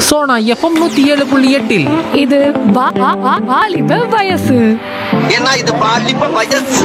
Sona FM நூத்தி ஏழு புள்ளி எட்டில் இது வா- வா- வா- வாலிப வயசு ஏன்னா இது பாலிப்ப வயசு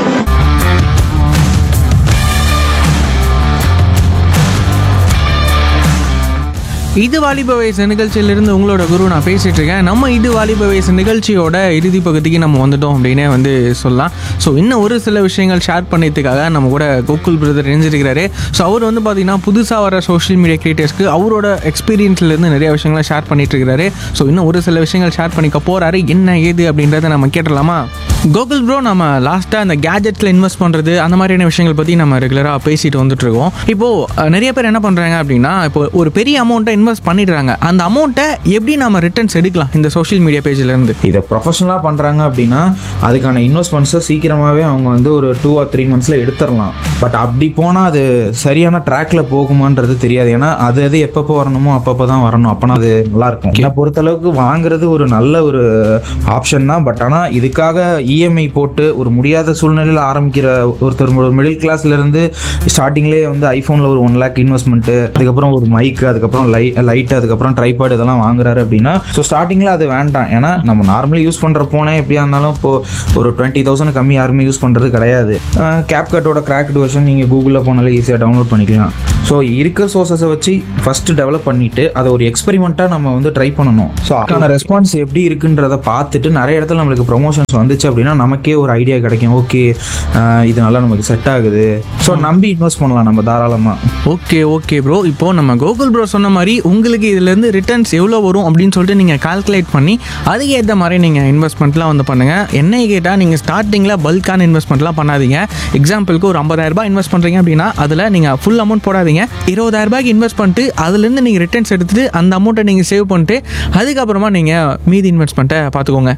இது வாலிப வயசு நிகழ்ச்சியிலிருந்து உங்களோட குரு நான் பேசிட்டு இருக்கேன் நம்ம இது வாலிப வயசு நிகழ்ச்சியோட இறுதி பகுதிக்கு நம்ம வந்துட்டோம் அப்படின்னே வந்து சொல்லலாம் ஸோ இன்னும் ஒரு சில விஷயங்கள் ஷேர் பண்ணியதுக்காக நம்ம கூட கோகுல் பிரதர் இணைஞ்சிருக்கிறாரு ஸோ அவர் வந்து பார்த்தீங்கன்னா புதுசாக வர சோஷியல் மீடியா கிரியேட்டர்ஸ்க்கு அவரோட எக்ஸ்பீரியன்ஸ்லேருந்து நிறைய விஷயங்களை ஷேர் பண்ணிட்டு இருக்காரு ஸோ இன்னும் ஒரு சில விஷயங்கள் ஷேர் பண்ணிக்க போறாரு என்ன ஏது அப்படின்றத நம்ம கேட்டலாமா கோகுல் ப்ரோ நம்ம லாஸ்ட்டாக அந்த கேஜெட்ஸில் இன்வெஸ்ட் பண்ணுறது அந்த மாதிரியான விஷயங்கள் பற்றி நம்ம ரெகுலராக பேசிட்டு வந்துட்டு இருக்கோம் இப்போது நிறைய பேர் என்ன பண்ணுறாங்க அப்படின்னா இப்போ ஒரு பெரிய அமௌண்ட்டை இன்வெஸ்ட் பண்ணிடுறாங்க அந்த அமௌண்ட்டை எப்படி நம்ம ரிட்டர்ன்ஸ் எடுக்கலாம் இந்த சோஷியல் மீடியா பேஜ்லேருந்து இதை ப்ரொஃபஷனலாக பண்ணுறாங்க அப்படின்னா அதுக்கான இன்வெஸ்ட்மெண்ட்ஸை சீக்கிரமாகவே அவங்க வந்து ஒரு டூ ஆர் த்ரீ மந்த்ஸில் எடுத்துடலாம் பட் அப்படி போனால் அது சரியான ட்ராக்ல போகுமான்றது தெரியாது ஏன்னா அது அது எப்பப்போ வரணுமோ அப்பப்போ தான் வரணும் அப்போனா அது நல்லா இருக்கும் என்னை பொறுத்தளவுக்கு வாங்குறது ஒரு நல்ல ஒரு ஆப்ஷன் தான் பட் ஆனால் இதுக்காக இஎம்ஐ போட்டு ஒரு முடியாத சூழ்நிலையில் ஆரம்பிக்கிற ஒருத்தர் ஒரு மிடில் கிளாஸ்லேருந்து ஸ்டார்டிங்லேயே வந்து ஐஃபோனில் ஒரு ஒன் லேக் இன்வெஸ்ட்மெண்ட்டு அதுக்கப்புறம் ஒரு மைக்கு அதுக்கப்புறம் லை லைட் அதுக்கப்புறம் ட்ரைபாட் இதெல்லாம் வாங்குறாரு அப்படின்னா ஸோ ஸ்டார்டிங்கில் அது வேண்டாம் ஏன்னா நம்ம நார்மலி யூஸ் பண்ணுற போனே எப்படியா இருந்தாலும் இப்போ ஒரு டுவெண்ட்டி தௌசண்ட் கம்மி யாருமே யூஸ் பண்ணுறது கிடையாது கேப்கட்டோட கிராக்டு வெர்ஷன் நீங்கள் கூகுளில் போனாலே ஈஸியாக டவுன்லோட் பண்ணிக்கலாம் ஸோ இருக்கிற சோர்சஸை வச்சு ஃபஸ்ட்டு டெவலப் பண்ணிட்டு அதை ஒரு எக்ஸ்பெரிமெண்ட்டாக நம்ம வந்து ட்ரை பண்ணணும் ஸோ அதுக்கான ரெஸ்பான்ஸ் எப்படி இருக்குன்றத பார்த்துட்டு நிறைய இடத்துல நம்மளுக்கு ப்ரொமோஷன்ஸ் வந்துச்சு அப்படின்னா நமக்கே ஒரு ஐடியா கிடைக்கும் ஓகே இது நல்லா நமக்கு செட் ஆகுது ஸோ நம்பி இன்வெஸ்ட் பண்ணலாம் நம்ம தாராளமாக ஓகே ஓகே ப்ரோ இப்போ நம்ம கோகுல் ப்ரோ சொன்ன மாதிரி உங்களுக்கு இதுலேருந்து ரிட்டர்ன்ஸ் எவ்வளோ வரும் அப்படின்னு சொல்லிட்டு நீங்கள் கால்குலேட் பண்ணி அதுக்கு ஏற்ற மாதிரி நீங்கள் இன்வெஸ்ட்மெண்ட்லாம் வந்து பண்ணுங்கள் என்ன கேட்டால் நீங்கள் ஸ்டார்டிங்கில் பல்கான இன்வெஸ்ட்மெண்ட்லாம் பண்ணாதீங்க எக்ஸாம்பிளுக்கு ஒரு 50000 ரூபாய் இன்வெஸ்ட் பண்ணுறீங்க அப்படின்னா அதில் நீங்கள் ஃபுல் அமௌண்ட் போடாதீங்க 20000 ரூபாய்க்கு இன்வெஸ்ட் பண்ணிட்டு அதுலேருந்து நீங்கள் ரிட்டர்ன்ஸ் எடுத்துட்டு அந்த அமௌண்ட்டை நீங்கள் சேவ் பண்ணிட்டு அதுக்கப்புறமா நீங்கள் மீதி இன்வெஸ்ட்மெண்ட்டை பார்த்துக்கோங்க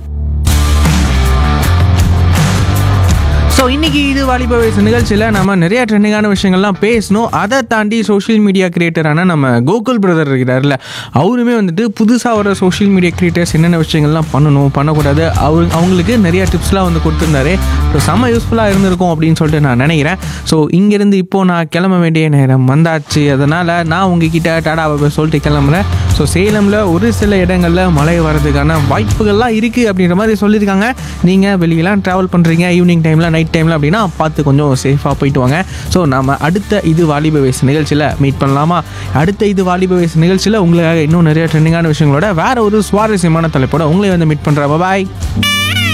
ஸோ இன்னைக்கு இது வாலிப வயசு நிகழ்ச்சியில் நம்ம நிறைய ட்ரெண்டிங்கான விஷயங்கள்லாம் பேசணும் அதை தாண்டி சோஷியல் மீடியா கிரியேட்டரான நம்ம கோகுல் பிரதர் இருக்கிறார்ல அவருமே வந்துட்டு புதுசாக வர சோஷியல் மீடியா கிரியேட்டர்ஸ் என்னென்ன விஷயங்கள்லாம் பண்ணணும் பண்ணக்கூடாது அவர் அவங்களுக்கு நிறைய டிப்ஸ்லாம் வந்து கொடுத்துருந்தாரு ஸோ செம்ம யூஸ்ஃபுல்லாக இருந்திருக்கும் அப்படின்னு சொல்லிட்டு நான் நினைக்கிறேன் ஸோ இங்கேருந்து இப்போது நான் கிளம்ப வேண்டிய நேரம் வந்தாச்சு அதனால் நான் உங்ககிட்ட டாடா பாபா சொல்லிட்டு கிளம்புறேன் ஸோ சேலமில் ஒரு சில இடங்களில் மழை வர்றதுக்கான வாய்ப்புகள்லாம் இருக்குது அப்படின்ற மாதிரி சொல்லியிருக்காங்க நீங்கள் வெளியெல்லாம் ட்ராவல் பண்ணுறீங்க ஈவினிங் டைமில் நைட் டைமில் அப்படின்னா பார்த்து கொஞ்சம் சேஃபாக போயிட்டு வாங்க ஸோ நம்ம அடுத்த இது வாலிப வயசு நிகழ்ச்சியில் மீட் பண்ணலாமா அடுத்த இது வாலிப வயசு நிகழ்ச்சியில் உங்களுக்காக இன்னும் நிறைய ட்ரெண்டிங்கான விஷயங்களோட வேற ஒரு சுவாரஸ்யமான தலைப்போட உங்களை வந்து மீட் பண்ணுறேன் பாய்